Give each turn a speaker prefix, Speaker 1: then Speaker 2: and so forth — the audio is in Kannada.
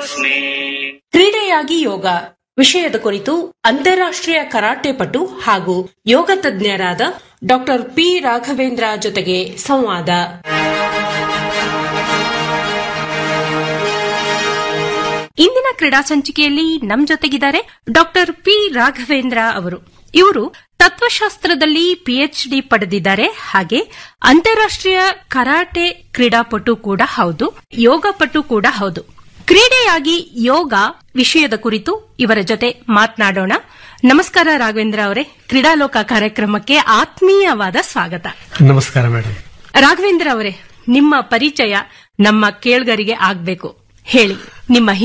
Speaker 1: ಯೋಸ್ಮಿ
Speaker 2: ಕ್ರೀಡೆಯಾಗಿ ಯೋಗ ವಿಷಯದ ಕುರಿತು ಅಂತಾರಾಷ್ಟ್ರೀಯ ಕರಾಟೆ ಪಟು ಹಾಗೂ ಯೋಗ ತಜ್ಞರಾದ ಡಾಕ್ಟರ್ ಪಿ ರಾಘವೇಂದ್ರ ಜೊತೆಗೆ ಸಂವಾದ
Speaker 3: ಇಂದಿನ ಕ್ರೀಡಾ ಸಂಚಿಕೆಯಲ್ಲಿ ನಮ್ ಜೊತೆಗಿದ್ದಾರೆ ಡಾಕ್ಟರ್ ಪಿ ರಾಘವೇಂದ್ರ ಅವರು ಇವರು ತತ್ವಶಾಸ್ತ್ರದಲ್ಲಿ ಪಿಎಚ್ಡಿ ಪಡೆದಿದ್ದಾರೆ ಹಾಗೆ ಅಂತಾರಾಷ್ಟ್ರೀಯ ಕರಾಟೆ ಕ್ರೀಡಾಪಟು ಕೂಡ ಹೌದು ಯೋಗ ಪಟು ಕೂಡ ಹೌದು ಕ್ರೀಡೆಯಾಗಿ ಯೋಗ ವಿಷಯದ ಕುರಿತು ಇವರ ಜೊತೆ ಮಾತನಾಡೋಣ ನಮಸ್ಕಾರ ರಾಘವೇಂದ್ರ ಅವರೇ ಕ್ರೀಡಾಲೋಕ ಕಾರ್ಯಕ್ರಮಕ್ಕೆ ಆತ್ಮೀಯವಾದ ಸ್ವಾಗತ
Speaker 4: ನಮಸ್ಕಾರ ಮೇಡಮ್
Speaker 3: ರಾಘವೇಂದ್ರ ಅವರೇ ನಿಮ್ಮ ಪರಿಚಯ ನಮ್ಮ ಕೇಳ್ಗರಿಗೆ ಆಗ್ಬೇಕು ಹೇಳಿ ನಿಮ್ಮ